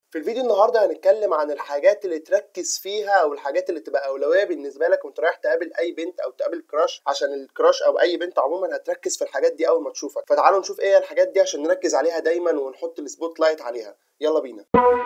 في الفيديو النهارده هنتكلم عن الحاجات اللي تركز فيها او الحاجات اللي تبقى اولويه بالنسبه لك وانت رايح تقابل اي بنت او تقابل كراش عشان الكراش او اي بنت عموما هتركز في الحاجات دي اول ما تشوفك فتعالوا نشوف ايه الحاجات دي عشان نركز عليها دايما ونحط السبوت لايت عليها يلا بينا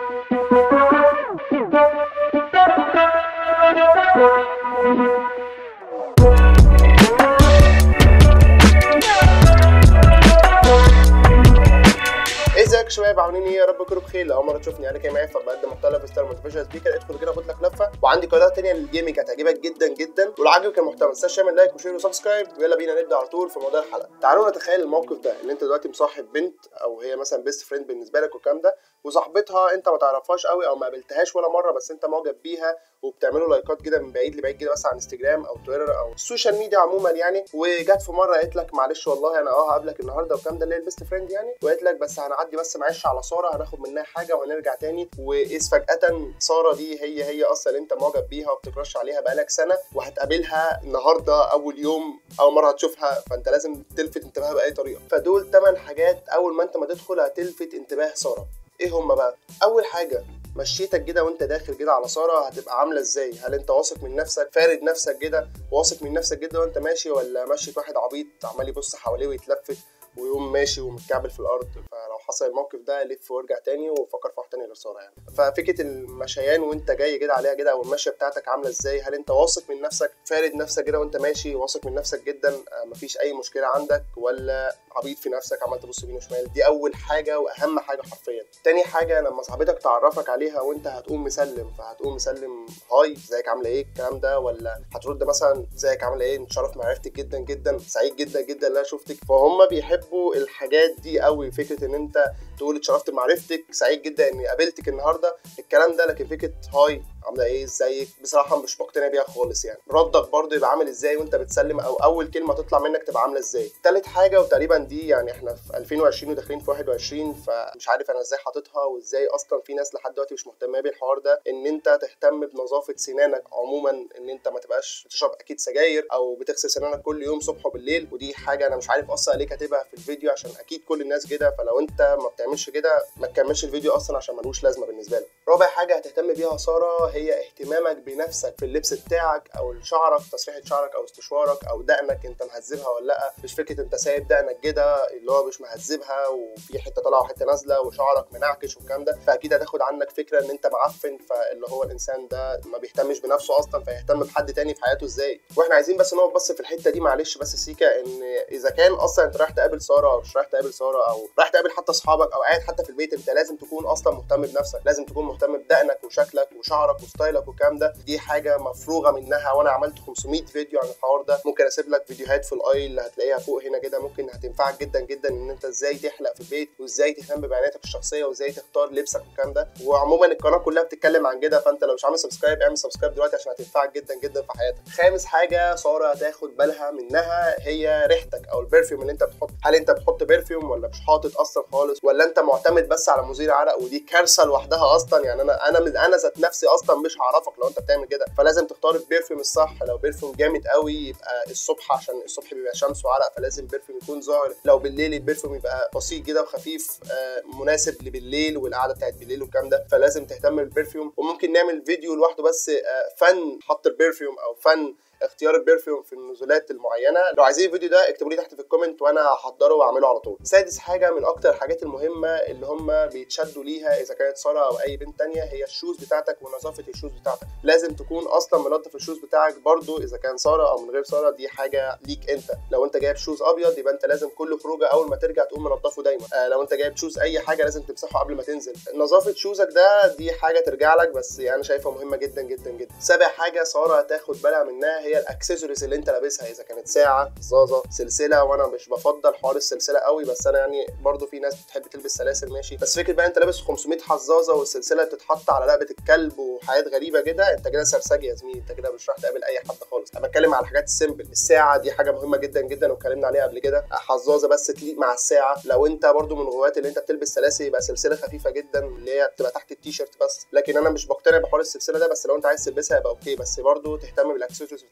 ازيك يا شباب عاملين ايه يا رب تكونوا بخير لو اول مره تشوفني انا كريم عفه بقدم محتوى لايف ستايل موتيفيشن سبيكر ادخل كده خد لك لفه وعندي قناه ثانيه للجيمنج هتعجبك جدا جدا ولو عجبك المحتوى ما تنساش تعمل لايك وشير وسبسكرايب ويلا بينا نبدا على طول في موضوع الحلقه تعالوا نتخيل الموقف ده اللي انت دلوقتي مصاحب بنت او هي مثلا بيست فريند بالنسبه لك والكلام ده وصاحبتها انت ما تعرفهاش قوي او ما قابلتهاش ولا مره بس انت معجب بيها وبتعملوا لايكات كده من بعيد لبعيد كده بس على انستجرام او تويتر او السوشيال ميديا عموما يعني وجت في مره قالت لك معلش والله انا اه هقابلك النهارده والكلام ده اللي هي البيست فريند يعني وقالت لك بس هنعدي بس معلش على ساره هناخد منها حاجه وهنرجع تاني واذ فجاه ساره دي هي هي اصلا اللي انت معجب بيها وبتكرش عليها بقالك سنه وهتقابلها النهارده اول يوم اول مره هتشوفها فانت لازم تلفت انتباهها باي طريقه فدول 8 حاجات اول ما انت ما تدخل هتلفت انتباه ساره ايه هم بقى اول حاجه مشيتك كده وانت داخل كده على ساره هتبقى عامله ازاي هل انت واثق من نفسك فارد نفسك كده واثق من نفسك جدا وانت ماشي ولا مشيت واحد عبيط عمال يبص حواليه ويتلفت ويقوم ماشي ومتكعبل في الارض فلو حصل الموقف ده لف وارجع تاني وفكر في واحد تاني غير ساره يعني ففكره المشيان وانت جاي كده عليها كده او المشيه بتاعتك عامله ازاي هل انت واثق من نفسك فارد نفسك كده وانت ماشي واثق من نفسك جدا آه، مفيش اي مشكله عندك ولا عبيط في نفسك عمال تبص يمين وشمال دي اول حاجه واهم حاجه حرفيا تاني حاجه لما صاحبتك تعرفك عليها وانت هتقوم مسلم فهتقوم مسلم هاي ازيك عامله ايه الكلام ده ولا هترد مثلا ازيك عامله ايه نتشرف معرفتك جدا جدا سعيد جدا جدا ان انا شفتك فهم بيحبوا الحاجات دي قوي فكره ان انت تقول اتشرفت بمعرفتك سعيد جدا اني قابلتك النهارده الكلام ده لكن فكره هاي عامله ايه ازيك بصراحه مش مقتنع بيها خالص يعني ردك برضه يبقى عامل ازاي وانت بتسلم او اول كلمه تطلع منك تبقى عامله ازاي تالت حاجه وتقريبا دي يعني احنا في 2020 وداخلين في 21 فمش عارف انا ازاي حاططها وازاي اصلا في ناس لحد دلوقتي مش مهتمه بالحوار ده ان انت تهتم بنظافه سنانك عموما ان انت ما تبقاش بتشرب اكيد سجاير او بتغسل سنانك كل يوم صبح وبالليل ودي حاجه انا مش عارف اصلا ليه كاتبها في الفيديو عشان اكيد كل الناس كده فلو انت ما بتعملش كده ما تكملش الفيديو اصلا عشان ملوش لازمه بالنسبه لك رابع حاجه هتهتم بيها ساره هي اهتمامك بنفسك في اللبس بتاعك او شعرك تسريحه شعرك او استشوارك او دقنك انت مهذبها ولا لا مش فكره انت سايب دقنك كده اللي هو مش مهذبها وفي حته طالعه وحته نازله وشعرك منعكش والكلام ده فاكيد هتاخد عنك فكره ان انت معفن فاللي هو الانسان ده ما بيهتمش بنفسه اصلا فيهتم بحد تاني في حياته ازاي واحنا عايزين بس نقف بس في الحته دي معلش بس سيكا ان اذا كان اصلا انت رايح تقابل ساره او مش رايح تقابل ساره او رايح تقابل حتى اصحابك او قاعد حتى في البيت انت لازم تكون اصلا مهتم بنفسك لازم تكون مهتم بدقنك وشكلك وشعرك وستايلك والكلام ده دي حاجه مفروغه منها وانا عملت 500 فيديو عن الحوار ده ممكن اسيب لك فيديوهات في الاي اللي هتلاقيها فوق هنا كده ممكن هتنفعك جدا جدا ان انت ازاي تحلق في البيت وازاي تهتم بعنايتك الشخصيه وازاي تختار لبسك والكلام ده وعموما القناه كلها بتتكلم عن كده فانت لو مش عامل سبسكرايب اعمل سبسكرايب دلوقتي عشان هتنفعك جدا جدا في حياتك خامس حاجه ساره هتاخد بالها منها هي ريحتك او البرفيوم اللي انت بتحط هل انت بتحط برفيوم ولا مش حاطط اصلا خالص ولا انت معتمد بس على مزيل عرق ودي كارثه لوحدها اصلا يعني انا انا من انا ذات نفسي اصلا مش هعرفك لو انت بتعمل كده فلازم تختار البرفيوم الصح لو برفيوم جامد قوي يبقى الصبح عشان الصبح بيبقى شمس وعرق فلازم برفيوم يكون ظاهر لو بالليل البرفيوم يبقى بسيط كده وخفيف آه، مناسب لبالليل والقعده بتاعت بالليل والكلام ده فلازم تهتم بالبرفيوم وممكن نعمل فيديو لوحده بس آه، فن حط البرفيوم او فن اختيار البرفيوم في النزولات المعينه لو عايزين الفيديو ده اكتبوا لي تحت في الكومنت وانا هحضره واعمله على طول سادس حاجه من اكتر الحاجات المهمه اللي هم بيتشدوا ليها اذا كانت ساره او اي بنت تانية هي الشوز بتاعتك ونظافه الشوز بتاعتك لازم تكون اصلا منظف الشوز بتاعك برضو اذا كان ساره او من غير ساره دي حاجه ليك انت لو انت جايب شوز ابيض يبقى انت لازم كل خروجه اول ما ترجع تقوم منضفه دايما آه لو انت جايب شوز اي حاجه لازم تمسحه قبل ما تنزل نظافه شوزك ده دي حاجه ترجع لك بس انا شايفها مهمه جدا جدا جدا سابع حاجه ساره هتاخد بالها منها هي الاكسسوارز اللي انت لابسها اذا كانت ساعه زازه سلسله وانا مش بفضل حوار السلسله قوي بس انا يعني برضو في ناس بتحب تلبس سلاسل ماشي بس فكره بقى انت لابس 500 حزازه والسلسله بتتحط على رقبه الكلب وحاجات غريبه كده انت كده سرسجي يا زميلي انت كده مش رايح تقابل اي حد خالص انا بتكلم على الحاجات السيمبل الساعه دي حاجه مهمه جدا جدا واتكلمنا عليها قبل كده حزازه بس تليق مع الساعه لو انت برضو من هواة اللي انت بتلبس سلاسل يبقى سلسله خفيفه جدا اللي هي بتبقى تحت التيشيرت بس لكن انا مش بقتنع بحوار السلسله ده بس لو انت عايز تلبسها يبقى اوكي بس برضو تهتم بالاكسسوارز بتاعتك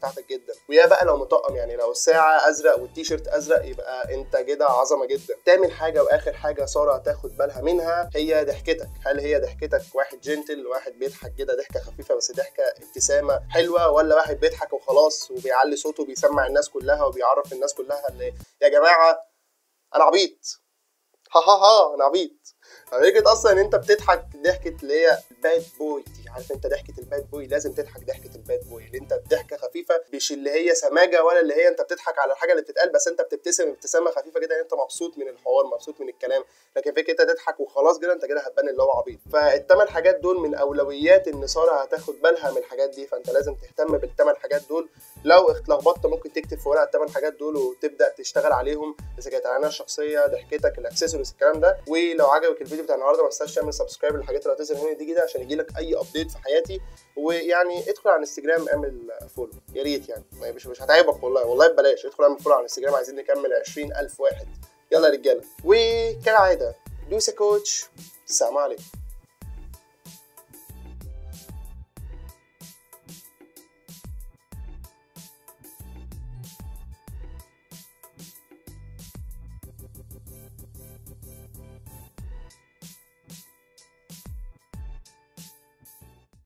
بتاعتك جدا ويا بقى لو مطقم يعني لو الساعه ازرق والتيشيرت ازرق يبقى انت كده عظمه جدا تامن حاجه واخر حاجه ساره هتاخد بالها منها هي ضحكتك هل هي ضحكتك واحد جنتل واحد بيضحك كده ضحكه خفيفه بس ضحكه ابتسامه حلوه ولا واحد بيضحك وخلاص وبيعلي صوته وبيسمع الناس كلها وبيعرف الناس كلها ان يا جماعه انا عبيط ها ها ها انا عبيط فكرة اصلا ان انت بتضحك ضحكه اللي هي الباد بوي دي عارف انت ضحكه الباد بوي لازم تضحك ضحكه الباد بوي اللي انت ضحكه خفيفه مش اللي هي سماجه ولا اللي هي انت بتضحك على الحاجه اللي بتتقال بس انت بتبتسم ابتسامه خفيفه كده انت مبسوط من الحوار مبسوط من الكلام لكن فكره انت تضحك وخلاص كده انت كده هتبان اللي هو عبيط فالثمان حاجات دول من اولويات ان ساره هتاخد بالها من الحاجات دي فانت لازم تهتم بالثمان حاجات دول لو اتلخبطت ممكن تكتب في ورقه الثمان حاجات دول وتبدا تشتغل عليهم اذا كانت العنايه الشخصيه ضحكتك الاكسسوارز الكلام ده ولو عجبك الفيديو بتاع النهارده ما تنساش تعمل سبسكرايب للحاجات اللي هتظهر هنا دي كده عشان يجيلك اي ابديت في حياتي ويعني ادخل على الانستجرام اعمل فولو يا ريت يعني مش مش هتعبك والله والله ببلاش ادخل اعمل فولو على الانستجرام عايزين نكمل 20000 واحد يلا يا رجاله وكالعاده دوسة كوتش السلام عليكم